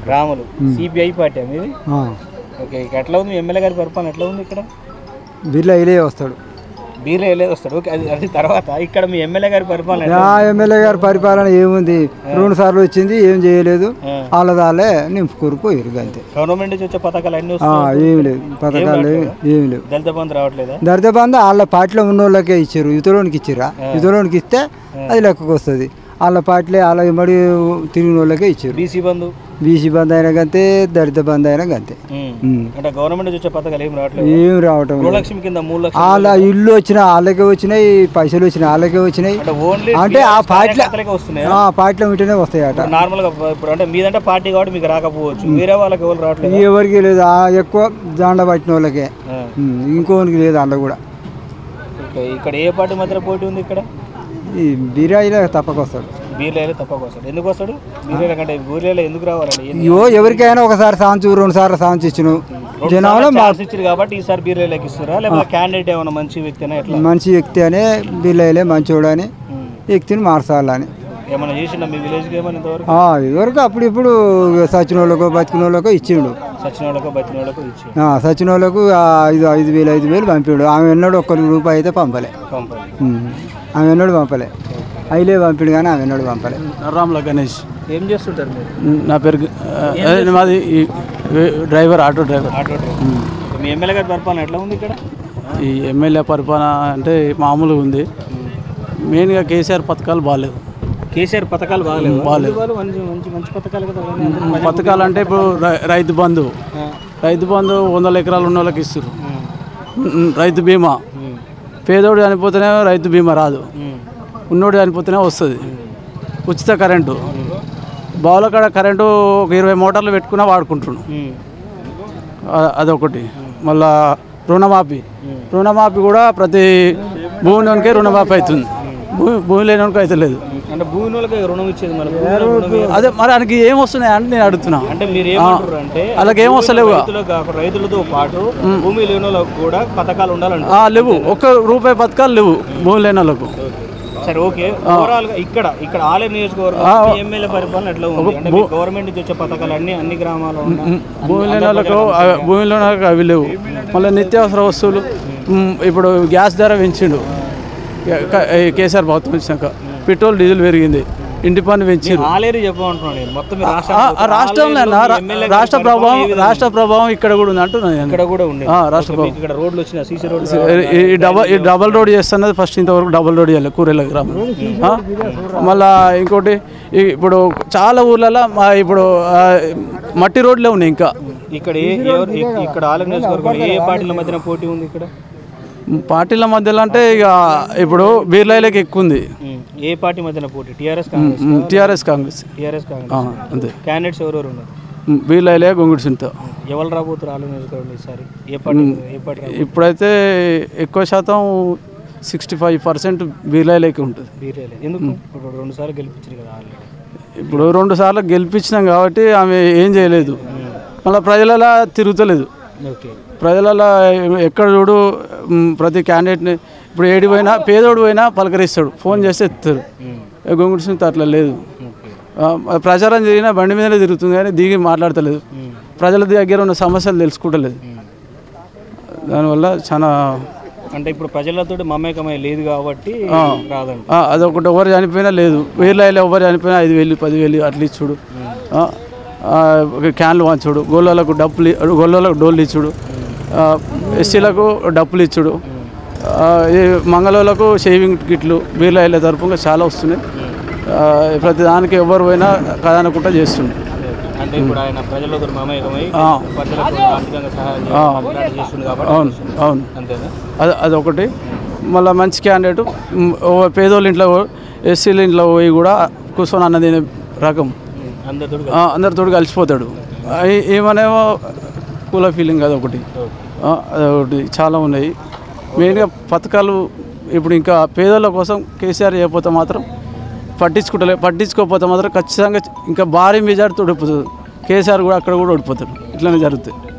Ramulu CPI party మీది ఆ. Okay ఇక ఎట్లా ఉంది మీ ఎమ్మెల్యే గారి పరిపాలన ఎట్లా ఉంది ఇక్కడ బిర్లా ఇలే వస్తాడు బీర్లో వెళ్ళేది వస్తాడు ఓకే అది అది తర్వాత ఇక్కడ మీ ఎమ్మెల్యే గారి పరిపాలన ఎట్లా ఆ ఎమ్మెల్యే గారి పరిపాలన ఏముంది రెండు సార్లు వచ్చింది ఏం చేయలేదు ఆ. వాళ్ళదాలే నింపుకూరు పోయారు అంతే గవర్నమెంట్ నుంచి వచ్చే పథకాలు అన్ని ఆ, వస్తున్నాయి ఏమి లేదు పథకాలు ఏమి- ఏమి లేవు దళిత బంధు రావట్లేదా దరిద్ర బంధు వాళ్ళ పార్టీలో ఉన్న వాళ్ళకే ఇచ్చారు ఇతరులోనికి ఇచ్చిరా ఇతరులోనికి ఇస్తే అది లెక్కకు వస్తుంది వాళ్ళ పార్టీలే వాళ్ళ మడి తిరిగిన వాళ్ళకే ఇచ్చారు బీసీ బంధు బీసీ బంద్ అయినా గంతే దరిద్ర బంద్ అయినా గంతే ఉమ్. ఉమ్. అంటే గవర్నమెంట్ నుంచి వచ్చే పథకాలు ఏం రావట్లేదు ఏం రావటం లేదు. గృహలక్ష్మి కింద మూడు లక్షలు వాళ్ళ ఇల్లు వచ్చిన వాళ్ళకే వచ్చినాయి పైసలు వచ్చిన వాళ్ళకే వచ్చినాయి అంటే ఓన్లీ అంటే ఆ పార్టీలో కార్యకర్తలకే వస్తున్నాయి ఆ పార్టీలో ఉంటేనే వస్తాయట నార్మల్ గా ఇప్పుడు అంటే మీదంటే పార్టీ కాబట్టి మీకు రాకపోవచ్చు వేరే వాళ్ళకి ఎవరు రావట్లేదు ఎవరికి లేదు ఆ ఎక్కువ జాండ పట్టిన వాళ్ళకే ఆ. ఉమ్, ఇంకోనికి లేదు అందులో కూడా ఓకే ఇక్కడ ఏ పార్టీ మధ్యలో పోటీ ఉంది ఇక్కడ ఈ బిర్యానీలో తప్పక వస్తాడు బీర్లేలో తప్పక వస్తాడు ఎందుకు వస్తాడు బీర్లేల కంటే బీర్లేలో ఎందుకు రావాలండి ఏంది? అయ్యో ఎవరికైనా ఒకసారి సాంచు రెండు సార్లు సాంచు ఇచ్చిన జనాలు మా ఛాన్స్ ఇచ్చారు కాబట్టి ఈసారి బీర్లేలోకి ఇస్తారా లేకపోతే క్యాండిడేట్ ఏమైనా మంచి వ్యక్తినా ఎట్లా మంచి వ్యక్తి అనే బిర్యానీలే మంచోడు అని ఉమ్. వ్యక్తిని మార్చాలని ఏమైనా చేసిండా మీ విలేజ్కి ఏమైనా ఇంతవరకు ఆ, ఇదివరకు అప్పుడు ఇప్పుడు సచిన వాళ్ళకో బతికిన వాళ్ళకో ఇచ్చిండు సచిన వాళ్ళకో బతిన వాళ్ళకో ఇచ్చి ఆ, సచిన వాళ్ళకు ఆ, ఐదు ఐదు వేలు ఐదు వేలు పంపిండు ఆమె ఎన్నడూ ఒక్క రూపాయి అయితే పంపలే పంపాలి ఉమ్. ఆమె ఎన్నడూ పంపలే అయిలే పంపిడు కానీ ఆమె ఎన్నడూ పంపలే రామ్ల గణేష్ ఏం చేస్తుంటారు మీరు నా పేరు గ- ఆ, అదే మాది ఈ వే- driver auto driver auto driver మీ ఎమ్మెల్యే గారి పరిపాలన ఎట్లా ఉంది ఇక్కడ ఈ ఎమ్మెల్యే పరిపాలన అంటే మామూలుగా ఉంది మెయిన్గా కేసీఆర్ పథకాలు బాగాలేవు కేసీఆర్ పథకాలు బాగలేవు బాగాలేవు మంచి మంచి మంచి పథకాలు కదా అవన్నీ అందరూ పథకాలు అంటే ఇప్పుడు రై- రైతు బంధు రైతు బంధు వందల ఎకరాలు ఉన్న వాళ్ళకి ఇస్తారు రైతు బీమా పేదోడు చనిపోతేనే రైతు బీమా రాదు ఉన్నోడు చనిపోతేనే వస్తుంది ఉచిత కరెంటు బావుల కాడ కరెంటు ఒక ఇరవై మోటార్లు పెట్టుకున్నా వాడుకుంటున్నాం ఆ- అదొకటి మళ్ళా రుణమాఫీ రుణమాఫీ కూడా ప్రతి భూమిలోనికే రుణమాఫీ అవుతుంది భూమి భూమి లేనివానికి అయితే లేదు అంటే భూమి వాళ్ళకి రుణం ఇచ్చేది మరి భూమి వాళ్ళకి రుణం ఇవ్వదు. అదే మరి ఆయనకి ఏం వస్తున్నాయి అని నేను అడుగుతున్నా అంటే మీరు ఏమంటారు అంటే వాళ్ళకి ఏం వస్తలేవుగా రైతులకు కాకుండా రైతులతో పాటు భూమి లేని వాళ్ళకు కూడా పథకాలు ఉండాలంట ఆ, లేవు ఒక్క రూపాయి పథకాలు లేవు భూమి లేని వాళ్ళకు సరే ఓకే ఓవరాల్ గా ఇక్కడ ఇక్కడ ఆలయ నియోజకవర్గం ఎమ్మెల్యే పరిపాలన ఎట్లా ఉంది అంటే మీ గవర్నమెంట్ నుంచి వచ్చే పథకాలు అన్ని అన్ని గ్రామాల్లో ఉన్న భూమి లేని వాళ్ళకు అవి- భూమి లేని వాళ్ళకి అవి లేవు మళ్ళీ నిత్యావసర వస్తువులు మ్, ఇప్పుడు గ్యాస్ ధర పెంచిండు క- ఈ కేసీఆర్ ప్రభుత్వం వచ్చినాక పెట్రోల్ డీజిల్ పెరిగింది ఇంటి పన్ను పెంచిండు ఆలేరు చెప్పమంటున్నాను నేను మొత్తం మీ ఆ- రాష్ట్రం ఆ రాష్ట్రంలో నా- రా- రాష్ట్ర ప్రభావం రాష్ట్ర ప్రభావం ఇక్కడ కూడా ఉంది అంటున్నాను నేను. ఇక్కడ కూడా ఉంది ఆ, రాష్ట్ర మీకు ఇక్కడ రోడ్లు వచ్చిన సీసీ రోడ్లు ఈ- ఈ డబల్ ఈ డబల్ రోడ్ చేస్తున్నది ఫస్ట్ ఇంతవరకు డబల్ రోడ్ చేయాలి కూరెళ్ళ గ్రామం ఆ? మళ్ళా ఇంకోటి ఈ ఇప్పుడు చాలా ఊర్లలో మా ఇప్పుడు ఆ, మట్టి రోడ్లే ఉన్నాయి ఇంకా ఇక్కడ ఏ ఎవరు ఇ- ఇక్కడ ఆలయ నియోజకవర్గంలో ఏ పార్టీల మధ్యన పోటీ ఉంది ఇక్కడ పార్టీల మధ్యలో అంటే ఇక ఇప్పుడు బీర్లాయిలకి ఎక్కువ ఉంది ఉమ్. ఏ పార్టీ మధ్యన పోటీ TRS Congress TRS Congress TRS ఆ, కాంగ్రెస్ అంతే క్యాండిడేట్స్ ఎవరెవరు ఉన్నారు బీర్లాయిలే గొంగుడు సింత ఎవరు రాబోతున్నారు ఆలయ నియోజకవర్గంలో ఈసారి ఏ పార్టీ ఏ పార్టీ రాబోతున్నారు? ఇప్పుడైతే ఎక్కువ శాతం సిక్స్టీ ఫైవ్ పర్సెంట్ బీర్లాయిలకి ఉంటుంది బీరేలే ఎందుకు ఇప్పుడు రెండు సార్లు గెలిపించారు కదా ఆల్రెడీ ఇప్పుడు రెండు సార్లు గెలిపించినాం కాబట్టి ఆమె ఏం చేయలేదు మళ్ళీ ప్రజలలో తిరుగుతలేదు ఓకే ప్రజలలో ఎక్కడ చూడు మ్, ప్రతి క్యాండిడేట్ని ఇప్పుడు ఏడి పోయినా పేదోడు పోయినా పలకరిస్తాడు ఫోన్ చేస్తే ఎత్తారు గొంగుడు సింత అట్లా లేదు ఆ, ప్రచారం జరిగినా బండి మీదనే తిరుగుతుంది కానీ దిగి మాట్లాడతలేదు ప్రజల దగ్గర ఉన్న సమస్యలు తెలుసుకుంటలేదు దానివల్ల చాలా అంటే ఇప్పుడు ప్రజలతో మమేకమై లేదు కాబట్టి రాదండి ఆ, అదొకటి ఎవరు చనిపోయినా లేదు వీళ్ళలో ఎవరు చనిపోయినా ఐదు వేలు పదివేలు అట్లా ఇచ్చుడు ఆ, ఆ, ఒక క్యాన్లు వంచుడు గొల్లలకు డప్పులు ఇ- గొల్లలకు డోళ్ళు ఇచ్చుడు ఆ, ఎస్సీలకు డప్పులు ఇచ్చుడు ఆ, ఈ మంగళోళ్ళకు షేవింగ్ కిట్లు వీళ్ళ తరపుగా చాలా వస్తున్నాయి ఆ, ప్రతి దానికి ఎవరు పోయినా కథనకుండా చేస్తుండే అంటే ఇప్పుడు ఆయన ప్రజలతో మమేకమై ఆ. ప్రజలకు ఆర్థికంగా సహాయం చేయడం అట్లాంటివి చేస్తుంది కాబట్టి అవును అవును అంతేనా అది అదొకటి మళ్ళీ మంచి క్యాండిడేట్ మ్, ఓ పేదోళ్ళ ఇంట్లో ఎస్సీల ఇంట్లో పోయి కూడా కూర్చొని అన్న తినే రకం అందరితో ఆ, అందరితో కలిసిపోతాడు ఆ, ఈ- ఈమెనేమో కూల ఫీలింగ్ అదొకటి ఆ, అదొకటి చాలా ఉన్నాయి మెయిన్గా పథకాలు ఇప్పుడు ఇంకా పేదోళ్ళ కోసం కేసీఆర్ చేయకపోతే మాత్రం పట్టించుకుంటలే పట్టించుకోకపోతే మాత్రం ఖచ్చితంగా ఇంకా భారీ మెజార్టీతో ఓడిపోతుంది కేసీఆర్ కూడా అక్కడ కూడా ఓడిపోతాడు ఇట్లానే జరుగుతాయి